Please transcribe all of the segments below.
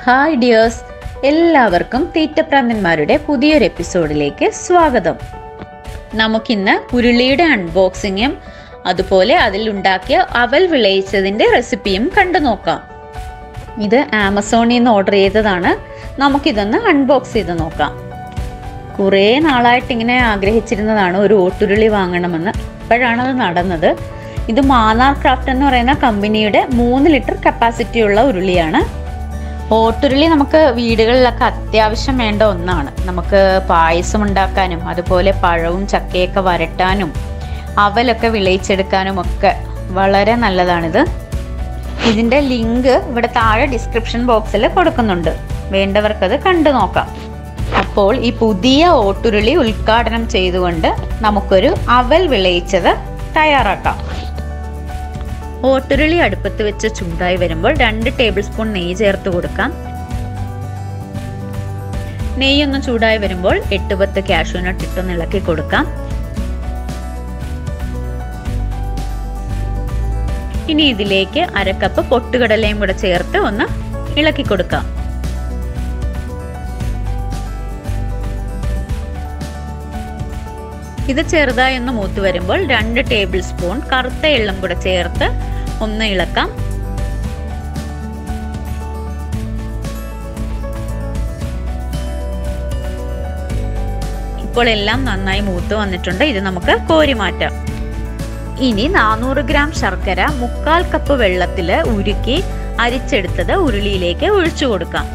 hi dears എല്ലാവർക്കും തീറ്റപ്രാന്തന്മാരുടെ പുതിയൊരു എപ്പിസോഡിലേക്ക് സ്വാഗതം നമുക്കിന്ന് ഉരുളിയുടെ അൺബോക്സിങ്ങും അതുപോലെ അതിലുണ്ടാക്കിയ അവൽ വിളയിച്ചതിൻ്റെ റെസിപ്പിയും കണ്ടു നോക്കാം ഇത് ആമസോണിൽ നിന്ന് ഓർഡർ ചെയ്തതാണ് നമുക്കിതൊന്ന് അൺബോക്സ് ചെയ്ത് നോക്കാം കുറേ നാളായിട്ട് ഇങ്ങനെ ആഗ്രഹിച്ചിരുന്നതാണ് ഒരു ഓട്ടുരുളി വാങ്ങണമെന്ന് ഇപ്പോഴാണത് നടന്നത് ഇത് മാന്നാർ ക്രാഫ്റ്റ് എന്ന് പറയുന്ന കമ്പനിയുടെ മൂന്ന് ലിറ്റർ കപ്പാസിറ്റി ഉള്ള ഉരുളിയാണ് ഓട്ടുരുളി നമുക്ക് വീടുകളിലൊക്കെ അത്യാവശ്യം വേണ്ട ഒന്നാണ് നമുക്ക് പായസം ഉണ്ടാക്കാനും അതുപോലെ പഴവും ചക്കയൊക്കെ വരട്ടാനും അവലൊക്കെ വിളയിച്ചെടുക്കാനും ഒക്കെ വളരെ നല്ലതാണിത് ഇതിൻ്റെ ലിങ്ക് ഇവിടെ താഴെ ഡിസ്ക്രിപ്ഷൻ ബോക്സിൽ കൊടുക്കുന്നുണ്ട് വേണ്ടവർക്കത് കണ്ടു നോക്കാം അപ്പോൾ ഈ പുതിയ ഓട്ടുരുളി ഉദ്ഘാടനം ചെയ്തുകൊണ്ട് നമുക്കൊരു അവൽ വിളയിച്ചത് തയ്യാറാക്കാം ഓട്ടുരുളി അടുപ്പത്ത് വെച്ച് ചൂടായി വരുമ്പോൾ രണ്ട് ടേബിൾ സ്പൂൺ നെയ്യ് ചേർത്ത് കൊടുക്കാം നെയ്യൊന്ന് ചൂടായി വരുമ്പോൾ എട്ട് പത്ത് കാഷ്യൂനട്ട് ഇട്ടൊന്ന് ഇളക്കി കൊടുക്കാം ഇനി ഇതിലേക്ക് അരക്കപ്പ് പൊട്ടുകടലയും കൂടെ ചേർത്ത് ഒന്ന് ഇളക്കി കൊടുക്കാം ഇത് ചെറുതായി ഒന്ന് മൂത്ത് വരുമ്പോൾ രണ്ട് ടേബിൾ സ്പൂൺ കറുത്ത എള്ളും കൂടെ ചേർത്ത് ഒന്ന് ഇളക്കാം ഇപ്പോൾ എല്ലാം നന്നായി മൂത്ത് വന്നിട്ടുണ്ട് ഇത് നമുക്ക് കോരി മാറ്റാം ഇനി നാനൂറ് ഗ്രാം ശർക്കര മുക്കാൽ കപ്പ് വെള്ളത്തിൽ ഉരുക്കി അരിച്ചെടുത്തത് ഉരുളിയിലേക്ക് ഒഴിച്ചു കൊടുക്കാം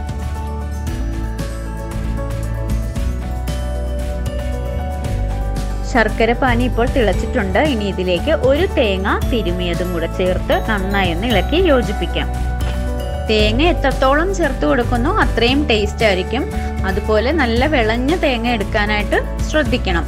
ശർക്കര പാനി ഇപ്പോൾ തിളച്ചിട്ടുണ്ട് ഇനി ഇതിലേക്ക് ഒരു തേങ്ങ തിരുമിയതും കൂടെ ചേർത്ത് നന്നായി ഒന്ന് ഇളക്കി യോജിപ്പിക്കാം തേങ്ങ എത്രത്തോളം ചേർത്ത് കൊടുക്കുന്നോ അത്രയും ടേസ്റ്റ് ആയിരിക്കും അതുപോലെ നല്ല വിളഞ്ഞ തേങ്ങ എടുക്കാനായിട്ട് ശ്രദ്ധിക്കണം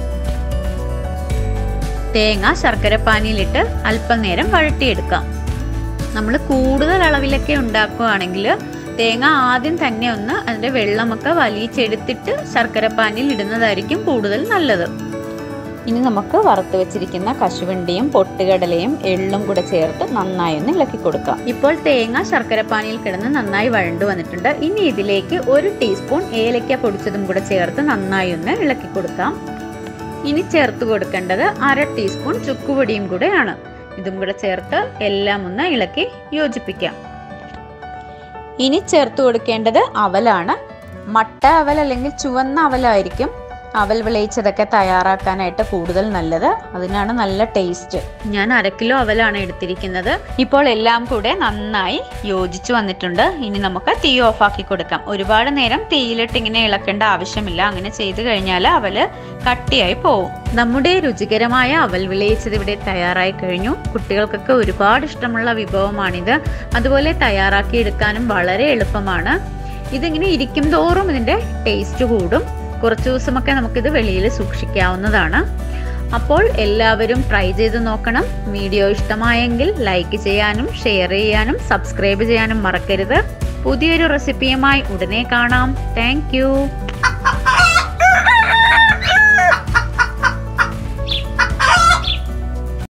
തേങ്ങ ശർക്കര പാനിയിലിട്ട് അല്പനേരം വഴട്ടിയെടുക്കാം നമ്മൾ കൂടുതൽ അളവിലൊക്കെ ഉണ്ടാക്കുകയാണെങ്കിൽ തേങ്ങ ആദ്യം തന്നെ ഒന്ന് അതിൻ്റെ വെള്ളമൊക്കെ വലിച്ചെടുത്തിട്ട് ശർക്കര പാനിയിൽ ഇടുന്നതായിരിക്കും കൂടുതൽ നല്ലത് ഇനി നമുക്ക് വറുത്ത് വെച്ചിരിക്കുന്ന കശുവണ്ടിയും പൊട്ടുകടലയും എള്ളും കൂടെ ചേർത്ത് നന്നായി ഒന്ന് ഇളക്കി കൊടുക്കാം ഇപ്പോൾ തേങ്ങ ശർക്കരപ്പാനിയിൽ കിടന്ന് നന്നായി വഴണ്ടു വന്നിട്ടുണ്ട് ഇനി ഇതിലേക്ക് ഒരു ടീസ്പൂൺ ഏലക്ക പൊടിച്ചതും കൂടെ ചേർത്ത് നന്നായി ഒന്ന് ഇളക്കി കൊടുക്കാം ഇനി ചേർത്ത് കൊടുക്കേണ്ടത് അര ടീസ്പൂൺ ചുക്കുപൊടിയും കൂടെയാണ് ഇതും കൂടെ ചേർത്ത് എല്ലാം ഒന്ന് ഇളക്കി യോജിപ്പിക്കാം ഇനി ചേർത്ത് കൊടുക്കേണ്ടത് അവലാണ് മട്ട അവൽ അല്ലെങ്കിൽ ചുവന്ന അവലായിരിക്കും അവൽ വിളയിച്ചതൊക്കെ തയ്യാറാക്കാനായിട്ട് കൂടുതൽ നല്ലത് അതിനാണ് നല്ല ടേസ്റ്റ് ഞാൻ അര കിലോ അവലാണ് എടുത്തിരിക്കുന്നത് ഇപ്പോൾ എല്ലാം കൂടെ നന്നായി യോജിച്ചു വന്നിട്ടുണ്ട് ഇനി നമുക്ക് തീ ഓഫാക്കി കൊടുക്കാം ഒരുപാട് നേരം തീയിലിട്ട് ഇങ്ങനെ ഇളക്കേണ്ട ആവശ്യമില്ല അങ്ങനെ ചെയ്തു കഴിഞ്ഞാൽ അവല് കട്ടിയായി പോവും നമ്മുടെ രുചികരമായ അവൽ വിളയിച്ചത് ഇവിടെ തയ്യാറായി കഴിഞ്ഞു കുട്ടികൾക്കൊക്കെ ഒരുപാട് ഇഷ്ടമുള്ള വിഭവമാണിത് അതുപോലെ തയ്യാറാക്കി എടുക്കാനും വളരെ എളുപ്പമാണ് ഇതിങ്ങനെ ഇരിക്കും തോറും ഇതിൻ്റെ ടേസ്റ്റ് കൂടും കുറച്ച് ദിവസമൊക്കെ നമുക്കിത് വെളിയിൽ സൂക്ഷിക്കാവുന്നതാണ് അപ്പോൾ എല്ലാവരും ട്രൈ ചെയ്ത് നോക്കണം വീഡിയോ ഇഷ്ടമായെങ്കിൽ ലൈക്ക് ചെയ്യാനും ഷെയർ ചെയ്യാനും സബ്സ്ക്രൈബ് ചെയ്യാനും മറക്കരുത് പുതിയൊരു റെസിപ്പിയുമായി ഉടനെ കാണാം താങ്ക്